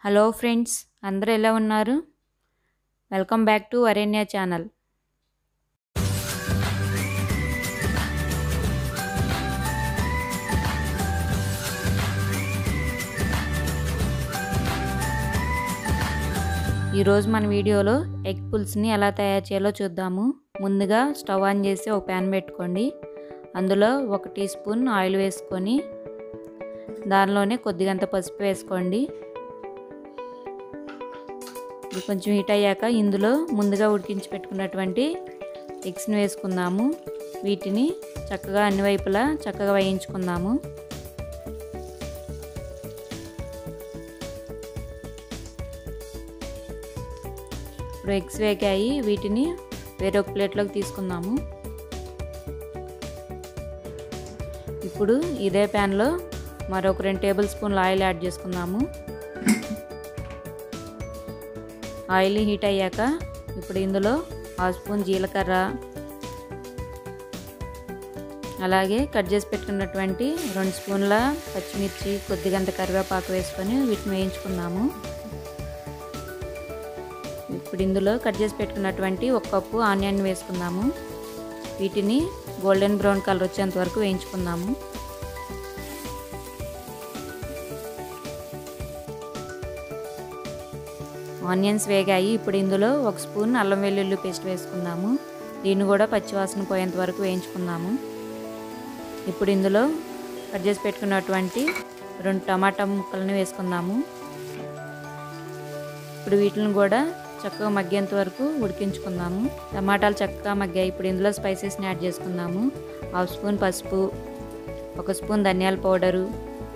hello friends అందరూ ఎలా ఉన్నారు welcome back to Aranya channel ఈరోజు మన వీడియోలో ఎగ్ పుల్స్ని ఎలా తయారు చేయాలో చూద్దాము ముందుగా స్టవ్ ఆన్ చేసి ఒక ప్యాన్ పెట్టుకోండి అందులో ఒక టీ స్పూన్ ఆయిల్ వేసుకొని దానిలోనే కొద్దిగంత పసుపు వేసుకోండి ఇది కొంచెం హీట్ అయ్యాక ఇందులో ముందుగా ఉడికించి పెట్టుకున్నటువంటి ఎగ్స్ని వేసుకుందాము వీటిని చక్కగా అన్ని వైపులా చక్కగా వేయించుకుందాము ఇప్పుడు ఎగ్స్ వేగాయి వీటిని వేరొక ప్లేట్లోకి తీసుకుందాము ఇప్పుడు ఇదే ప్యాన్లో మరొక రెండు టేబుల్ స్పూన్లు ఆయిల్ యాడ్ చేసుకుందాము ఆయిల్ హీట్ అయ్యాక ఇప్పుడు ఇందులో హాఫ్ స్పూన్ జీలకర్ర అలాగే కట్ చేసి పెట్టుకున్నటువంటి రెండు స్పూన్ల పచ్చిమిర్చి కొద్దిగంత కరివేపాకు వేసుకొని వీటిని వేయించుకుందాము ఇప్పుడు ఇందులో కట్ చేసి పెట్టుకున్నటువంటి ఒక కప్పు ఆనియన్ వేసుకుందాము వీటిని గోల్డెన్ బ్రౌన్ కలర్ వచ్చేంత వరకు వేయించుకుందాము ఆనియన్స్ వేగాయి ఇప్పుడు ఇందులో ఒక స్పూన్ అల్లం వెల్లుల్లి పేస్ట్ వేసుకుందాము దీన్ని కూడా పచ్చివాసన పోయేంత వరకు వేయించుకుందాము ఇప్పుడు ఇందులో కట్ చేసి పెట్టుకున్నటువంటి రెండు టమాటా ముక్కలను వేసుకుందాము ఇప్పుడు వీటిని కూడా చక్కగా మగ్గేంత వరకు ఉడికించుకుందాము టమాటాలు చక్కగా మగ్గాయి ఇప్పుడు ఇందులో స్పైసెస్ని యాడ్ చేసుకుందాము హాఫ్ స్పూన్ పసుపు ఒక స్పూన్ ధనియాల powder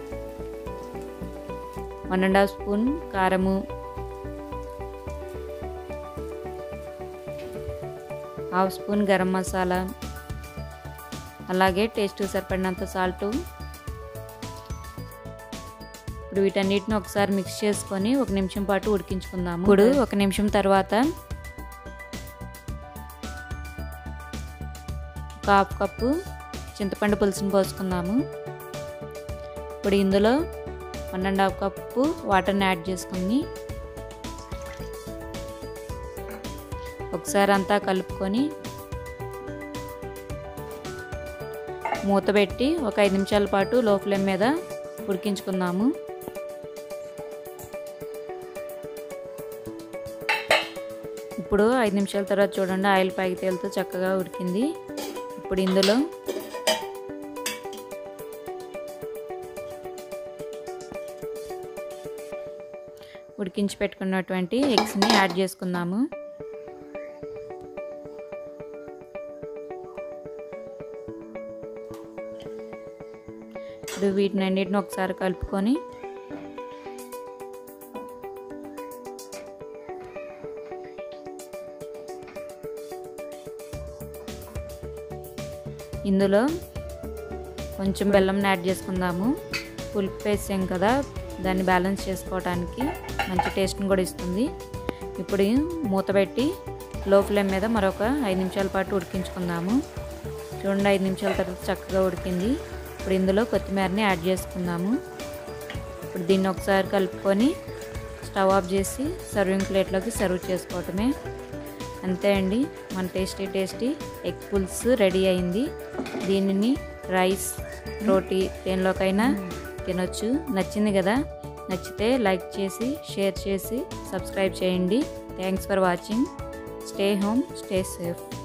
one and half spoon కారము హాఫ్ స్పూన్ గరం మసాలా అలాగే టేస్ట్ సరిపడినంత సాల్టు ఇప్పుడు వీటన్నిటిని ఒకసారి మిక్స్ చేసుకొని ఒక నిమిషం పాటు ఉడికించుకుందాము ఇప్పుడు ఒక నిమిషం తర్వాత ఒక హాఫ్ కప్పు చింతపండు పులుసుని పోసుకుందాము ఇప్పుడు ఇందులో వన్ అండ్ హాఫ్ కప్పు వాటర్ని యాడ్ చేసుకుని ఒకసారి అంతా కలుపుకొని మూత పెట్టి ఒక ఐదు నిమిషాల పాటు లో ఫ్లేమ్ మీద ఉడికించుకుందాము ఇప్పుడు ఐదు నిమిషాల తర్వాత చూడండి ఆయిల్ పైకి తేలుతూ చక్కగా ఉడికింది ఇప్పుడు ఇందులో ఉడికించి పెట్టుకున్నటువంటి ఎగ్స్ని యాడ్ చేసుకుందాము ఇప్పుడు వీటిని అన్నిటిని ఒకసారి కలుపుకొని ఇందులో కొంచెం బెల్లం యాడ్ చేసుకుందాము పులుపు వేసాం కదా దాన్ని బ్యాలెన్స్ చేసుకోవడానికి మంచి టేస్ట్ని కూడా ఇస్తుంది ఇప్పుడు మూత పెట్టి లో ఫ్లేమ్ మీద మరొక ఐదు నిమిషాల పాటు ఉడికించుకుందాము చూడండి ఐదు నిమిషాల తర్వాత చక్కగా ఉడికింది ఇప్పుడు ఇందులో కొత్తిమీరని యాడ్ చేసుకుందాము ఇప్పుడు దీన్ని ఒకసారి కలుపుకొని స్టవ్ ఆఫ్ చేసి సర్వింగ్ ప్లేట్లోకి సర్వ్ చేసుకోవటమే అంతే అండి మన టేస్టీ టేస్టీ ఎగ్ పుల్స్ రెడీ అయింది దీనిని రైస్ రోటీ దేనిలోకైనా తినొచ్చు నచ్చింది కదా నచ్చితే లైక్ చేసి షేర్ చేసి సబ్స్క్రైబ్ చేయండి thanks for watching stay home stay safe